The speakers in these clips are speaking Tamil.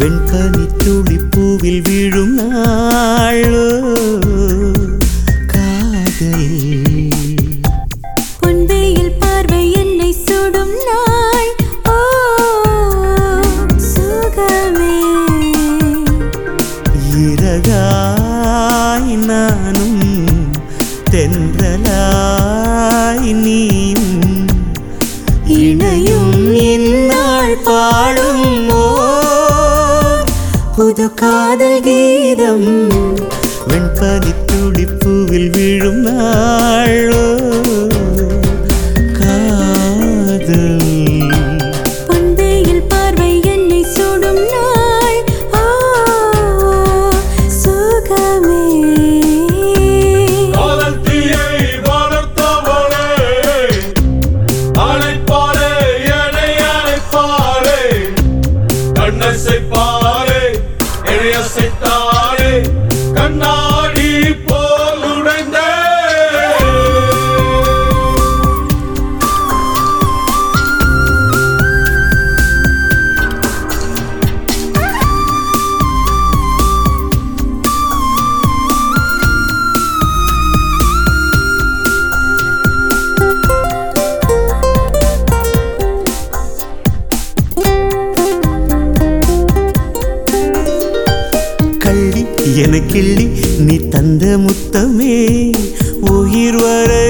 வெண்பனி துளி பூவில் விழும் நாளோ காதல் பொன்வெயில் பார்வை என்னை சுடும் நாள் ஓ சுகமே இறகாய் நானும் தென்றலாய் நீயும் இணையும் இந்நாள் பாடும் ஓர் புது காதல் கீதம் வெண்பனி துடிப்புவில் விழும் நாளோ காதல் பொன்வெயில் பார்வை என்னை சுடும் நாள் ஓ சுகமே காதல் தீயை வளர்த்தவளே அழைப்பாரே என்னை அழைப்பாரே கண்ணசைப்பாரே என்னை அசைத்தாரே கண்ணாடி போல் உடைந்தே கள்ளி என கிள்ளி நீ தந்த முத்தமே உயிர் வரை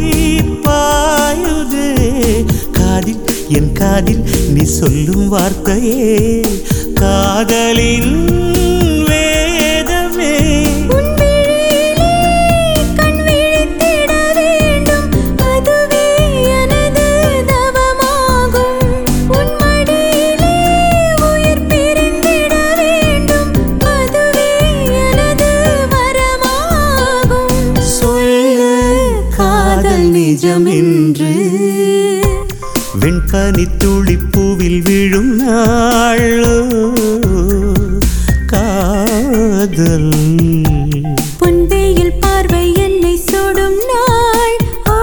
பாயுதே காதில் என் காதில் நீ சொல்லும் வார்த்தையே காதலின் வேதமே உன் விழியிலே கண் விழித்திட வேண்டும் அதுவே எனது தவமாகும் உன் மடியிலே உயிர் பிரிந்திட வேண்டும் அதுவே எனது வரமாகும் சொல்ல காதல் நிஜம் என்று வெண்பனி துளி பூவில் விழும் நாளோ காதல் பொன்வெயில் பார்வை என்னை சுடும் நாள் ஓ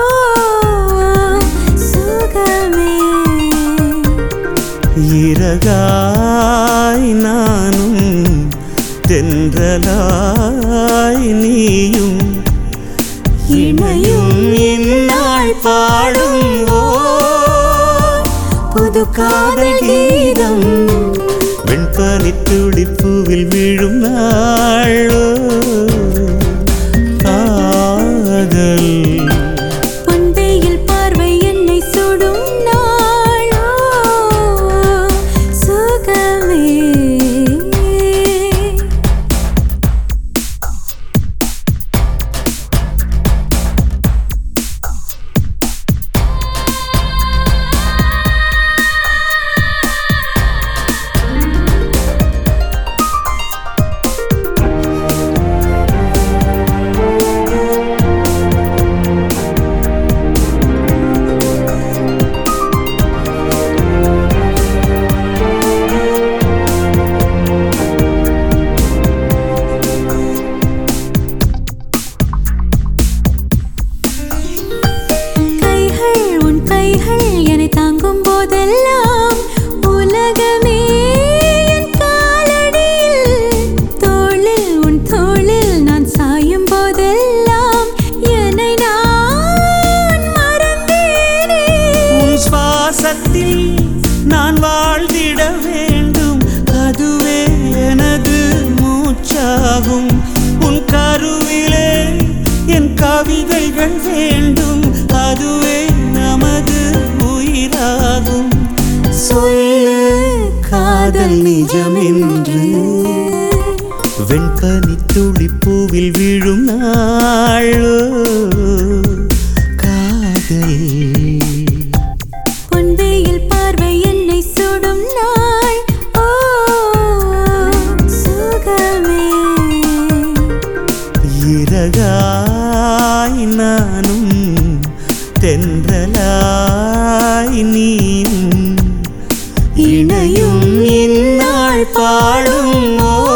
சுகமே இறகாய் நானும் தென்றலாய் நீயும் இணையும் இந்நாள் பாடும் ஓ புது காதல் கீதம் வெண்பனி துளிப்பூவில் விழும் நாளோ காதல் பொன்வெயில் பார்வை என்னை சுடும் நாள் ஓ சுகமே கைகள் உன் கைகள் என்னை தாங்கும் போதெல்லாம் உலகமே என் காலடியில் தோளில் உன் தோளில் நான் சாயும் போதெல்லாம் என்னை நான் மறந்தேனே உன் சுவாசத்தில் நான் வாழ்ந்திட வேண்டும் அதுவே எனது மூச்சாகும் உன் கருவிலே என் கவிதைகள் வேண்டும் அதுவே நமது உயிராகும் சொல்ல காதல் நிஜம் என்று வெண்பனி துளி பூவில் விழும் நாளோ காதல் பொன்வெயில் பார்வை என்னை சுடும் நாள் ஓ சுகமே இறகாய் நானும் தென்றலாய் நீயும் இணையும் இந்நாள் பாடும் ஓ